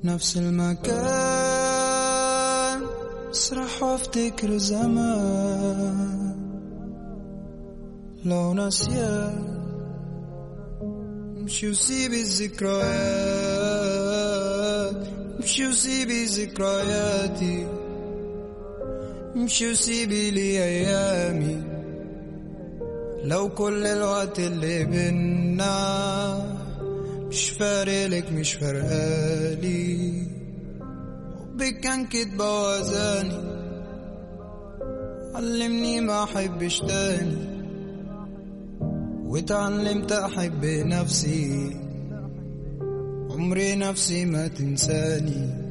نفس المكان اسرح وافتكر زمان لو ناسية امشي وسيبي الذكريات امشي وسيبي ذكرياتي امشي وسيبي لي ايامي لو كل الوقت اللي بينا مش فارقلك مش فارقالي حبك كان كدبة وزاني علمني ما احبش تاني واتعلمت احب نفسي عمري نفسي ما تنساني